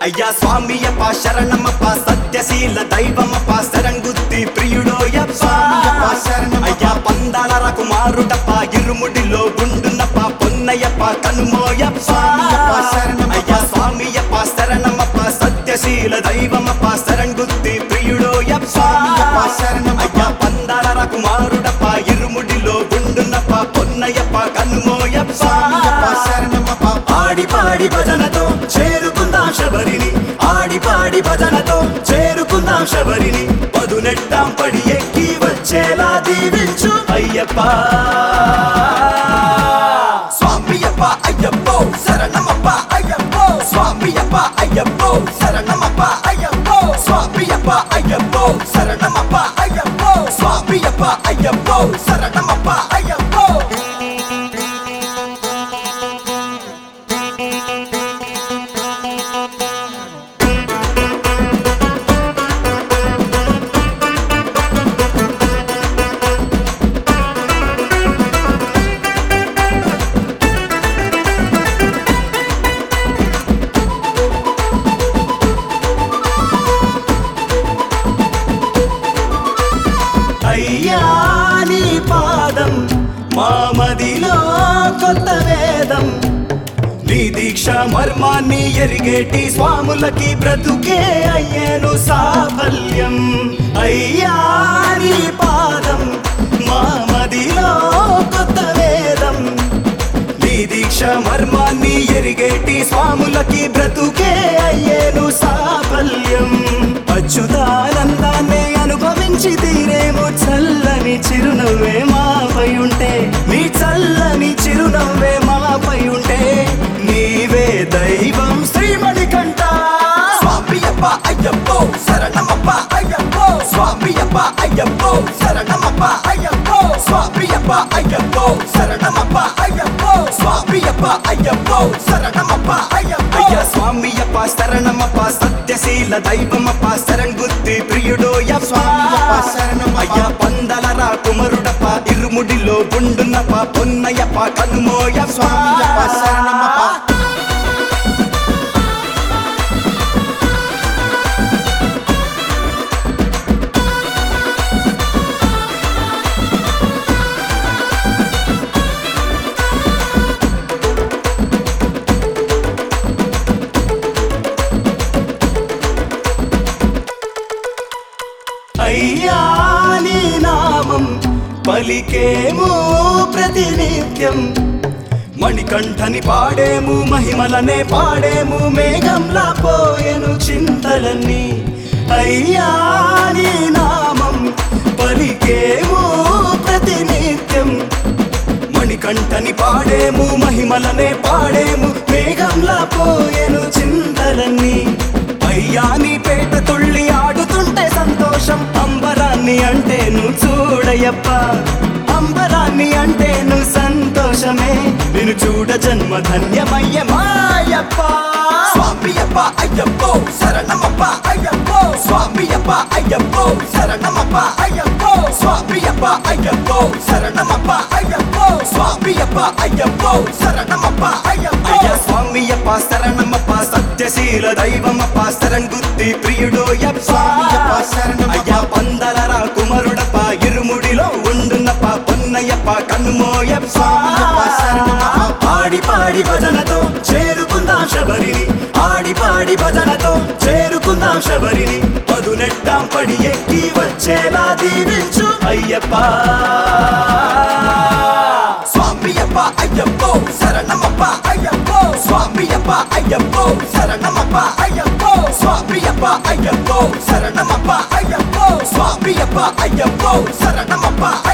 అయ్యా స్వామియప్ప శరణమప్ప సత్యశీల దైవమప్ప శరణ్గుత్తి ప్రియుడోయప్ప స్వామియప్ప శరణమప్ప. అయ్యా పందాల కుమారుడప్ప ఇరుముడిలో గుండునప్ప పొన్నయ్యప్ప కనుమోయప్ప స్వామియప్ప శరణమప్ప. అయ్యా స్వామియప్ప శరణమప్ప సత్యశీల దైవమప్ప శరణ్గుత్తి ప్రియుడోయప్ప స్వామియప్ప శరణమప్ప. అయ్యా పందాల కుమారుడప్ప ఇరుముడిలో గుండునప్ప పొన్నయ్యప్ప కనుమోయప్ప స్వామియప్ప శరణమప్ప. ఆడి పాడి భజనతో చేరుకుందాం శబరిని ఆడి పాడి భజనతో చేరుకుందాం శబరిని పదునెట్టాం పడి ఎక్కి వచ్చేలా దీవించు అయ్యప్ప స్వామియప్ప అయ్యప్పో శరణమప్ప అయ్యప్పో స్వామియప్ప అయ్యప్పో శరణమప్ప అయ్యప్పో స్వామియప్ప అయ్యప్పో శరణమప్ప అయ్యప్పో స్వామియప్ప అయ్యప్పో శరణమప్ప అయ్యప్పో అయ్యా నీ పాదం మా మదిలో కొత్త వేదం నీ దీక్ష మర్మాన్ని ఎరిగేటి స్వాములకి బ్రతుకే అయ్యేను సాఫల్యం అయ్యా నీ పాదం మా మదిలో కొత్త వేదం నీ దీక్ష మర్మాన్ని ఎరిగేటి స్వాములకి బ్రతుకే అయ్యేను సాఫల్యం అచ్యుతానందాన్ని అనుభవించి తీరేమో చల్లని చిరునవ్వే మాపై ఉంటే నీ చల్లని చిరునవ్వే మాపై ఉంటే నీవే దైవం శ్రీమణి కంట స్వామియప్ప అయ్యప్పో శరణమప్ప అయ్యప్పో స్వామియప్ప అయ్యప్పో శరణమప్ప అయ్యప్పో స్వామియప్ప అయ్యప్పో శరణమప్ప అయ్యప్పో స్వామియప్ప అయ్యప్పో శరణమప్ప అయ్యప్పో అయ్యా స్వామియప్ప శరణమప్ప సత్యశీల దైవమప్ప శరణ్గుత్తి ప్రియుడో స్వామియప్ప శరణమప్ప. అయ్యా పందలరా కుమరుడప్ప ఇరుముడిలో గుండునప్ప పొన్నయ్యప్ప కనుమోయ స్వామియప్ప శరణమప్ప. అయ్యా నీ నామం పలికేము ప్రతినిత్యం మణికంఠని పాడేము మహిమలనే పాడేము మేఘంలా పోయెను చింతలన్నీ అయ్యా నీ నామం పలికేము ప్రతినిత్యం మణికంఠని పాడేము మహిమలనే పాడేము మేఘంలా పోయెను చింతలన్నీ అయ్యా నీ పేట తుళ్ళి ఆడుతుంటే సంతోషం అంబరాన్ని అంటే నువ్వు చూడయప్ప అంబరాన్ని అంటే నువ్వు సంతోషమే నిన్ను చూడ జన్మ ధన్యమయ్య మాయప్ప స్వామియప్ప అయ్యప్పో శరణమప్ప అయ్యప్పో స్వామియప్ప అయ్యప్పో శరణమప్ప అయ్యప్పో స్వామియప్ప అయ్యప్పో శరణమప్ప అయ్యప్పో స్వామియప్ప అయ్యప్పో శరణమప్ప అయ్యప్ప అయ్యా స్వామియప్ప శరణమప్ప సత్యశీల దైవమప్ప శరణ్గుత్తి ప్రియుడోయప్ప స్వామియప్ప శరణమప్ప. అయ్యా పందలరా కుమరుడప్ప ఇరుముడిలో ఉండునప్ప పొన్నయ్యప్ప కన్నుమోయప్ప స్వామియప్ప శరణమప్ప. ఆడి పాడి భజనతో చేరుకుందాం శబరిని ఆడి పాడి భజనతో చేరుకుందాం శబరిని పదునెట్టాం పడి ఎక్కి వచ్చేలా దీవించు అయ్యప్ప స్వామియప్ప అయ్యప్పో శరణమప్ప అయ్యప్పో స్వామియప్ప అయ్యప్పో శరణమప్ప అయ్యప్పో స్వామియప్ప అయ్యప్పో శరణమప్ప అయ్యప్పో స్వామియప్ప అయ్యప్పో శరణమప్ప